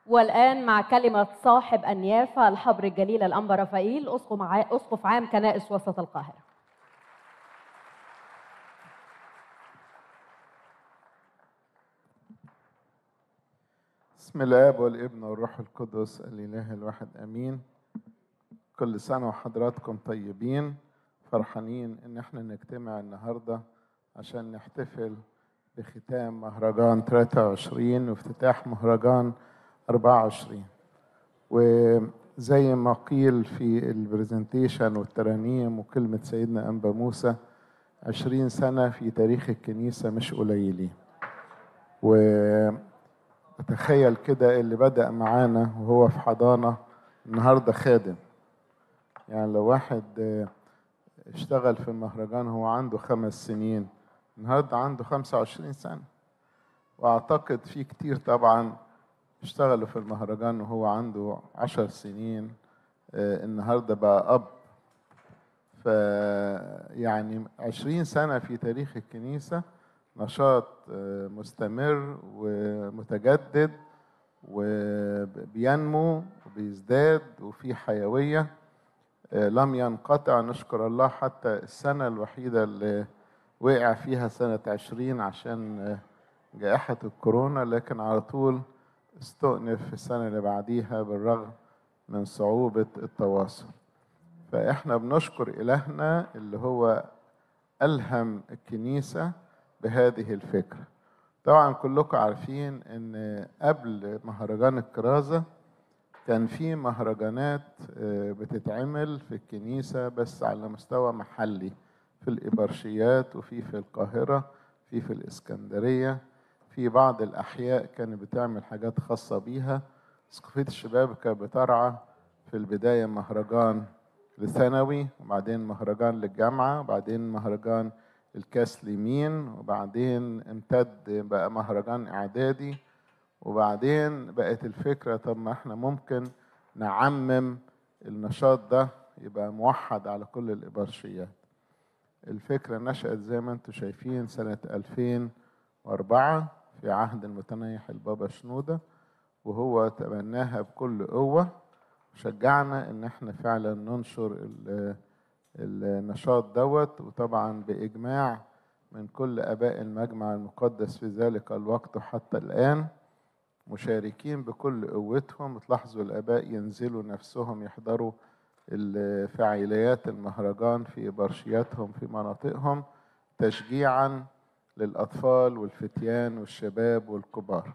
والآن مع كلمة صاحب النيافة الحبر الجليل الأنبا رفائيل أسقف ع- أسقف عام كنائس وسط القاهرة بسم الاب والابن والروح القدس الاله الواحد امين كل سنه وحضراتكم طيبين فرحانين ان احنا نجتمع النهارده عشان نحتفل بختام مهرجان 23 وافتتاح مهرجان 24 وزي ما قيل في البرزنتيشن والترانيم وكلمة سيدنا أنبا موسى 20 سنة في تاريخ الكنيسة مش قليلين وتخيل كده اللي بدأ معانا وهو في حضانة النهاردة خادم يعني لو واحد آه، اشتغل في المهرجان هو عنده خمس سنين النهارده عنده 25 سنة وأعتقد في كتير طبعا اشتغلوا في المهرجان وهو عنده عشر سنين آه، النهارده بقى أب ف يعني عشرين سنة في تاريخ الكنيسة نشاط آه، مستمر ومتجدد وبينمو وبيزداد وفي حيوية آه، لم ينقطع نشكر الله حتى السنة الوحيدة اللي وقع فيها سنة عشرين عشان آه، جائحة الكورونا لكن على طول استؤنف في السنة اللي بعديها بالرغم من صعوبة التواصل فإحنا بنشكر إلهنا اللي هو ألهم الكنيسة بهذه الفكرة طبعا كلكم عارفين ان قبل مهرجان الكرازة كان في مهرجانات آه، بتتعمل في الكنيسة بس على مستوى محلي في الإبرشيات وفي في القاهرة في في الإسكندرية في بعض الأحياء كانت بتعمل حاجات خاصة بيها سقفية الشباب كانت بترعى في البداية مهرجان لثانوي وبعدين مهرجان للجامعة وبعدين مهرجان الكاس لمين وبعدين امتد بقى مهرجان إعدادي وبعدين بقت الفكرة طب ما احنا ممكن نعمم النشاط ده يبقى موحد على كل الإبرشيات الفكرة نشأت زي ما انتم شايفين سنة 2004 في عهد المتنيح البابا شنودة وهو تبناها بكل قوة شجعنا ان احنا فعلا ننشر ال- النشاط دوت وطبعا بإجماع من كل آباء المجمع المقدس في ذلك الوقت وحتى الآن مشاركين بكل قوتهم تلاحظوا الآباء ينزلوا نفسهم يحضروا ال- فعاليات المهرجان في برشياتهم في مناطقهم تشجيعا للأطفال والفتيان والشباب والكبار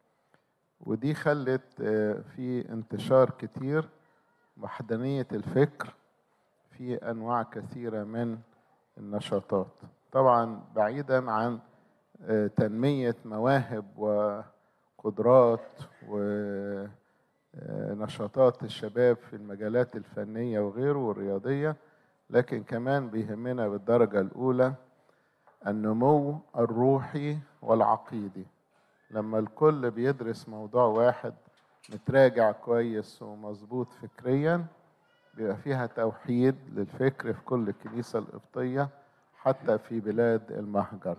ودي خلت آه، في انتشار كتير وحدانية الفكر في أنواع كثيرة من النشاطات طبعا بعيدا عن آه، تنمية مواهب وقدرات ونشاطات الشباب في المجالات الفنية وغيره والرياضية لكن كمان بيهمنا بالدرجة الأولى النمو الروحي والعقيدي لما الكل بيدرس موضوع واحد متراجع كويس ومظبوط فكريا بيبقى فيها توحيد للفكر في كل الكنيسة القبطية حتى في بلاد المهجر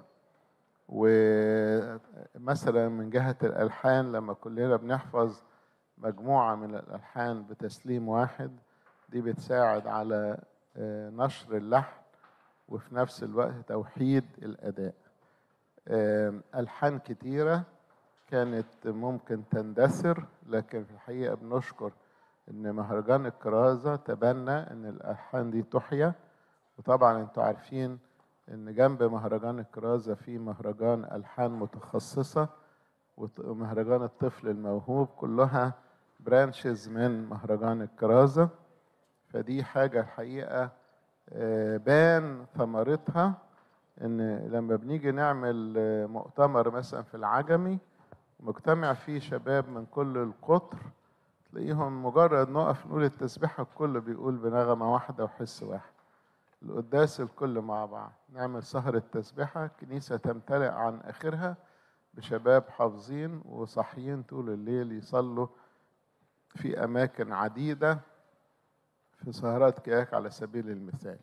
ومثلا من جهة الألحان لما كلنا بنحفظ مجموعة من الألحان بتسليم واحد دي بتساعد على آه، نشر اللحن وفي نفس الوقت توحيد الأداء آم، ألحان كتيرة كانت ممكن تندثر لكن في الحقيقة بنشكر إن مهرجان الكرازة تبنى إن الألحان دي تحيا وطبعا انتوا عارفين إن جنب مهرجان الكرازة في مهرجان ألحان متخصصة وت- ومهرجان الطفل الموهوب كلها برانشز من مهرجان الكرازة فدي حاجة الحقيقة آه، بان ثمرتها ان لما بنيجي نعمل آه، مؤتمر مثلا في العجمي مجتمع فيه شباب من كل القطر تلاقيهم مجرد نقف نقول التسبيحة الكل بيقول بنغمة واحدة وحس واحد القداس الكل مع بعض نعمل سهرة تسبيحة كنيسة تمتلئ عن آخرها بشباب حافظين وصاحيين طول الليل يصلوا في أماكن عديدة في سهرات كياك على سبيل المثال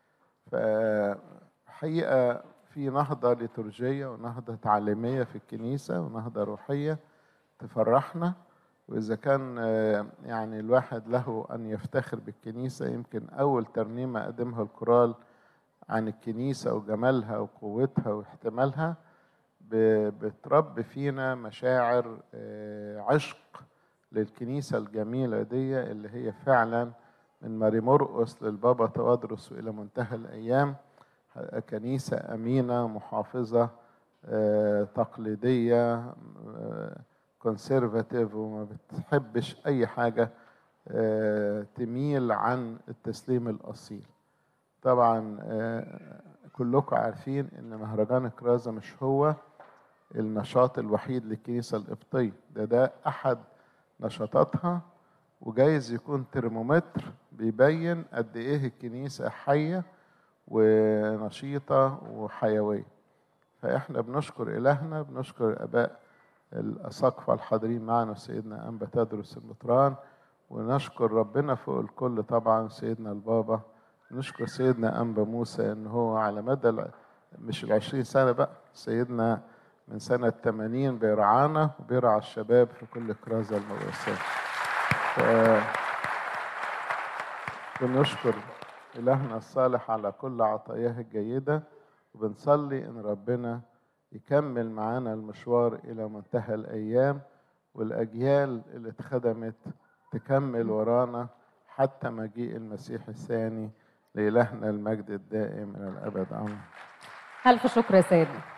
فحقيقة في نهضة ليتورجية ونهضة تعليمية في الكنيسة ونهضة روحية تفرحنا وإذا كان آه، يعني الواحد له أن يفتخر بالكنيسة يمكن أول ترنيمة قدمها الكورال عن الكنيسة وجمالها وقوتها واحتمالها ب- بتربي فينا مشاعر آه، عشق للكنيسة الجميلة دي اللي هي فعلا من ماري مرقس للبابا توادرس وإلى منتهى الأيام كنيسة أمينة محافظة آه، تقليدية كونسرفاتيف وما بتحبش أي حاجة آه، تميل عن التسليم الأصيل طبعا آه، كلكم عارفين ان مهرجان الكرازة مش هو النشاط الوحيد للكنيسة القبطية ده ده أحد نشاطاتها وجايز يكون ترمومتر بيبين قد إيه الكنيسة حية ونشيطة وحيوية فإحنا بنشكر إلهنا بنشكر الآباء الأساقفة الحاضرين معنا سيدنا أنبا تدرس المطران ونشكر ربنا فوق الكل طبعا سيدنا البابا نشكر سيدنا أنبا موسى إن هو على مدى ال- مش العشرين سنة بقى سيدنا من سنة 80 بيرعانا وبيرعى الشباب في كل كرازة المدرسات ف- بنشكر إلهنا الصالح على كل عطاياه الجيدة وبنصلي إن ربنا يكمل معانا المشوار إلى منتهى الأيام والأجيال اللي اتخدمت تكمل ورانا حتى مجيء المسيح الثاني لإلهنا المجد الدائم إلى الأبد آمين ألف شكر يا سيدنا